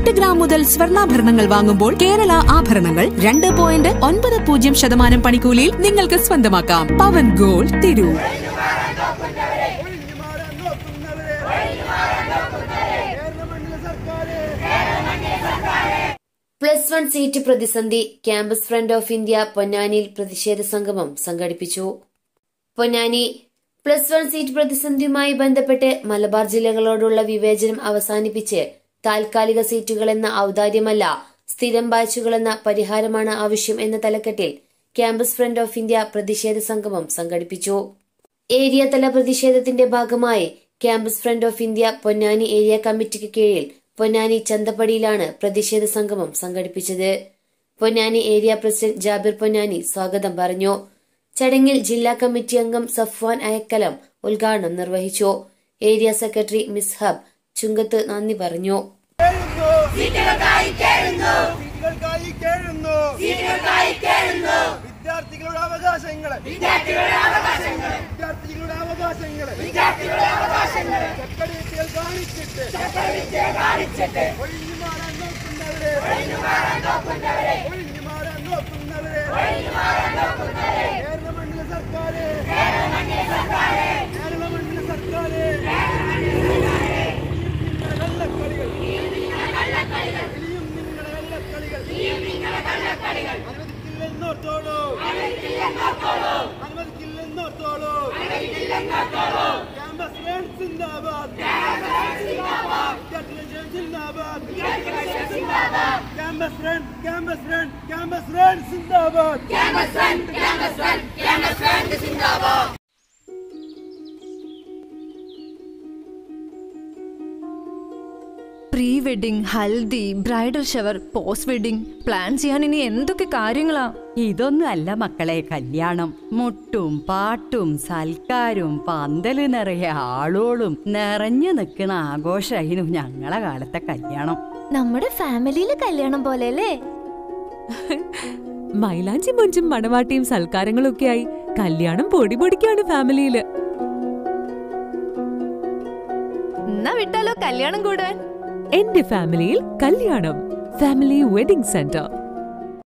എട്ട് ഗ്രാം മുതൽ സ്വർണ്ണാഭരണങ്ങൾ വാങ്ങുമ്പോൾ കേരള ആഭരണങ്ങൾ രണ്ട് പോയിന്റ് ഒൻപത് പൂജ്യം ശതമാനം പണിക്കൂലിയിൽ നിങ്ങൾക്ക് സ്വന്തമാക്കാം Pavan gold Tirur plus one seat പ്രതിസന്ധി ക്യാമ്പസ് ഫ്രണ്ട് ഓഫ് ഇന്ത്യ പൊന്നാനിയിൽ പ്രതിഷേധ സംഗമം സംഘടിപ്പിച്ചു പൊന്നാനി പ്ലസ് വൺ സീറ്റ് പ്രതിസന്ധിയുമായി ബന്ധപ്പെട്ട് മലബാർ ജില്ലകളോടുള്ള വിവേചനം അവസാനിപ്പിച്ച് താൽക്കാലിക സീറ്റുകൾ എന്ന ഔദാര്യമല്ല സ്ഥിരം ബാച്ചുകളെന്ന പരിഹാരമാണ് ആവശ്യം എന്ന തലക്കെട്ടിൽ ക്യാമ്പസ് ഫ്രണ്ട് ഓഫ് ഇന്ത്യ പ്രതിഷേധ സംഗമം സംഘടിപ്പിച്ചു ഏരിയ തല പ്രതിഷേധത്തിന്റെ ഭാഗമായി campus front of India Ponnani area കമ്മിറ്റിക്ക് കീഴിൽ പൊന്നാനി ചന്തപ്പടിയിലാണ് പ്രതിഷേധ സംഗമം സംഘടിപ്പിച്ചത് പൊന്നാനി ഏരിയ പ്രസിഡന്റ് ജാബിർ പൊന്നാനി സ്വാഗതം പറഞ്ഞു ചടങ്ങിൽ ജില്ലാ കമ്മിറ്റി അംഗം സഫ്വാൻ അയക്കലം ഉദ്ഘാടനം നിർവഹിച്ചു ഏരിയ സെക്രട്ടറി മിസ്ഹബ് ചുങ്കത്ത് നന്ദി പറഞ്ഞു സീറ്റുകൾക്കായി കേഴുന്നു വിദ്യാർത്ഥികളുടെ അവകാശങ്ങളെ വിദ്യാർത്ഥികളുടെ അവകാശങ്ങളെ വിദ്യാർത്ഥികളുടെ അവകാശങ്ങളെ ചക്കടിവിദ്യകൾ കാണിച്ചിട്ട് കാണിച്ചിട്ട് ഒഴിഞ്ഞു മാറാൻ നോക്കുന്നവരെ ഒഴിഞ്ഞു മാറാൻ നോക്കുന്നവരെ ഒഴിഞ്ഞു മാറാൻ നോക്കുന്നവരെ ഒഴിഞ്ഞു മാറാൻ നോക്കുന്നവരെ കേരള മണ്ണിലെ സർക്കാര് കേരള മണ്ണിലെ സർക്കാര് കേരള മണ്ണിലെ സർക്കാര് ഇനിയും നിങ്ങളുടെ കള്ളക്കളികൾ അനുവദിക്കില്ലെന്നോർത്തോളൂ അനുവദിക്കില്ലെന്നോർത്തോളൂ ക്യാമ്പസ് ഫ്രണ്ട് സിന്ദാബാദ് വിദ്യാർത്ഥികൾ സിന്ദാബാദ് campus front campus front campus front സിന്ദാബാദ് pre wedding haldi bridal shower post wedding plan ചെയ്യാൻ ഇനി എന്തൊക്കെ കാര്യങ്ങളാ ഇതൊന്നും അല്ല മക്കളെ കല്യാണം മുട്ടും പാട്ടും സൽക്കാരും പന്തല് നിറയെ ആളോളും നിറഞ്ഞു നിൽക്കുന്ന ആഘോഷമായിരുന്നു ഞങ്ങളെ കാലത്തെ കല്യാണം നമ്മുടെ ഫാമിലിയിലെ കല്യാണം പോലെ അല്ലേ മൈലാഞ്ചി മൊഞ്ചും മണവാട്ടിയും സൽക്കാരങ്ങളും ഒക്കെയായി കല്യാണം പൊടി പൊടിക്കാണ് ഫാമിലിയില് എന്നാ വിട്ടാലോ കല്യാണം കൂടാൻ എന്റെ ഫാമിലിയിൽ കല്യാണം ഫാമിലി വെഡിംഗ് സെന്റർ